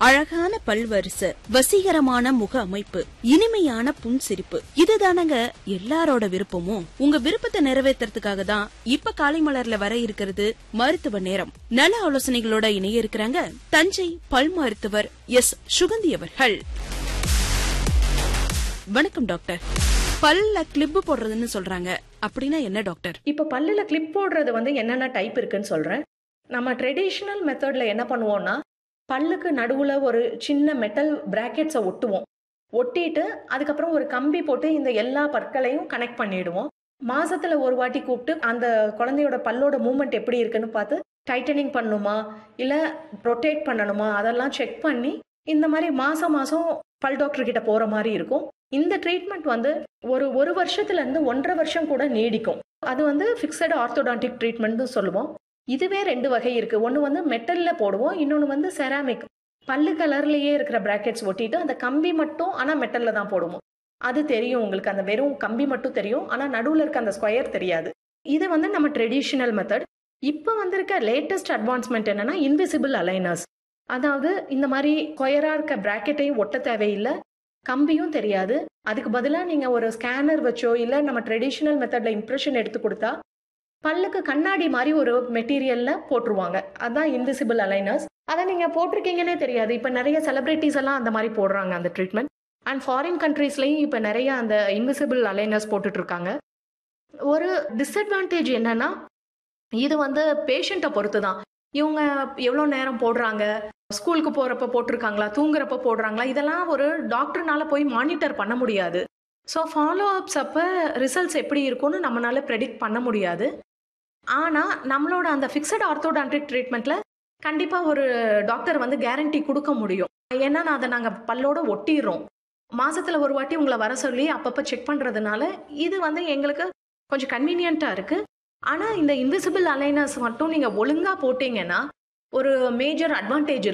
அழகான பல்வரிசை வசீகரமான முக அமைப்பு இனிமையான புன்சிரிப்பு இதுதானங்க எல்லாரோட விருப்பமும் உங்க விருப்பத்தை நிறைவேற்றுறதுக்காக தான் இப்ப காலைமலர்ல வர இருக்கிறது மருத்துவ நேரம் நல ஆலோசனைகளோட இணைய இருக்கிறாங்க தஞ்சை பல் மருத்துவர் எஸ் சுகந்தி அவர்கள் வணக்கம் டாக்டர் பல்ல கிளிப்பு போடுறதுன்னு சொல்றாங்க அப்படின்னா என்ன டாக்டர் இப்போ பல்லில் கிளிப் போடுறது வந்து என்னென்ன டைப் இருக்குன்னு சொல்கிறேன் நம்ம ட்ரெடிஷ்னல் மெத்தடில் என்ன பண்ணுவோம்னா பல்லுக்கு நடுவில் ஒரு சின்ன மெட்டல் பிராக்கெட்ஸை ஒட்டுவோம் ஒட்டிட்டு அதுக்கப்புறம் ஒரு கம்பி போட்டு இந்த எல்லா பற்களையும் கனெக்ட் பண்ணிடுவோம் மாசத்துல ஒரு வாட்டி கூப்பிட்டு அந்த குழந்தையோட பல்லோட மூமெண்ட் எப்படி இருக்குன்னு பார்த்து டைட்டனிங் பண்ணணுமா இல்லை ரொட்டேட் பண்ணணுமா அதெல்லாம் செக் பண்ணி இந்த மாதிரி மாசம் மாசம் பல் டாக்டர் கிட்ட போற மாதிரி இருக்கும் இந்த ட்ரீட்மெண்ட் வந்து ஒரு ஒரு வருஷத்துல இருந்து ஒன்றரை வருஷம் கூட நீடிக்கும் அது வந்து ஃபிக்ஸட் ஆர்த்தோடான்டிக் ட்ரீட்மெண்ட்னு சொல்லுவோம் இதுவே ரெண்டு வகை இருக்கு ஒன்று வந்து மெட்டல்ல போடுவோம் இன்னொன்று வந்து செராமிக் பல்லு கலர்லயே இருக்கிற பிராக்கெட்ஸ் ஒட்டிட்டு அந்த கம்பி மட்டும் ஆனால் மெட்டல்ல தான் போடுவோம் அது தெரியும் உங்களுக்கு அந்த வெறும் கம்பி மட்டும் தெரியும் ஆனால் நடுவில் இருக்க அந்த ஸ்கொயர் தெரியாது இது வந்து நம்ம ட்ரெடிஷ்னல் மெத்தட் இப்போ வந்திருக்க லேட்டஸ்ட் அட்வான்ஸ்மெண்ட் என்னன்னா இன்விசிபிள் அலைனர்ஸ் அதாவது இந்த மாதிரி ஸ்கொயராக இருக்க பிராக்கெட்டையும் ஒட்ட தேவையில்லை கம்பியும் தெரியாது அதுக்கு பதிலாக நீங்கள் ஒரு ஸ்கேனர் வச்சோ இல்லை நம்ம ட்ரெடிஷ்னல் மெத்தடில் இம்ப்ரெஷன் எடுத்து கொடுத்தா பல்லுக்கு கண்ணாடி மாதிரி ஒரு மெட்டீரியலில் போட்டுருவாங்க அதுதான் இன்விசிபிள் அலைனர்ஸ் அதை நீங்கள் போட்டிருக்கீங்கன்னே தெரியாது இப்போ நிறைய செலிப்ரிட்டிஸ் எல்லாம் அந்த மாதிரி போடுறாங்க அந்த ட்ரீட்மெண்ட் அண்ட் ஃபாரின் கண்ட்ரீஸ்லையும் இப்போ நிறைய அந்த இன்விசிபிள் அலைனர்ஸ் போட்டுட்டு இருக்காங்க ஒரு டிஸ்அட்வான்டேஜ் என்னன்னா இது வந்து பேஷண்ட்டை பொறுத்து தான் இவங்க எவ்வளோ நேரம் போடுறாங்க ஸ்கூலுக்கு போகிறப்ப போட்டிருக்காங்களா தூங்குறப்ப போடுறாங்களா இதெல்லாம் ஒரு டாக்டர்னால போய் மானிட்டர் பண்ண முடியாது ஸோ ஃபாலோ அப்ஸ் அப்போ ரிசல்ட்ஸ் எப்படி இருக்கும்னு நம்மளால ப்ரெடிக்ட் பண்ண முடியாது ஆனால் நம்மளோட அந்த ஃபிக்ஸட் ஆர்த்தோடான்டிக் ட்ரீட்மெண்ட்டில் கண்டிப்பாக ஒரு டாக்டர் வந்து கேரண்டி கொடுக்க முடியும் ஏன்னா அதை நாங்கள் பல்லோட ஒட்டிடுறோம் மாசத்துல ஒரு வாட்டி உங்களை வர சொல்லி அப்பப்போ செக் பண்ணுறதுனால இது வந்து எங்களுக்கு கொஞ்சம் கன்வீனியண்ட்டாக இருக்குது ஆனால் இந்த இன்விசிபிள் அலைனர்ஸ் மட்டும் நீங்கள் ஒழுங்காக போட்டிங்கன்னா ஒரு மேஜர் அட்வான்டேஜ்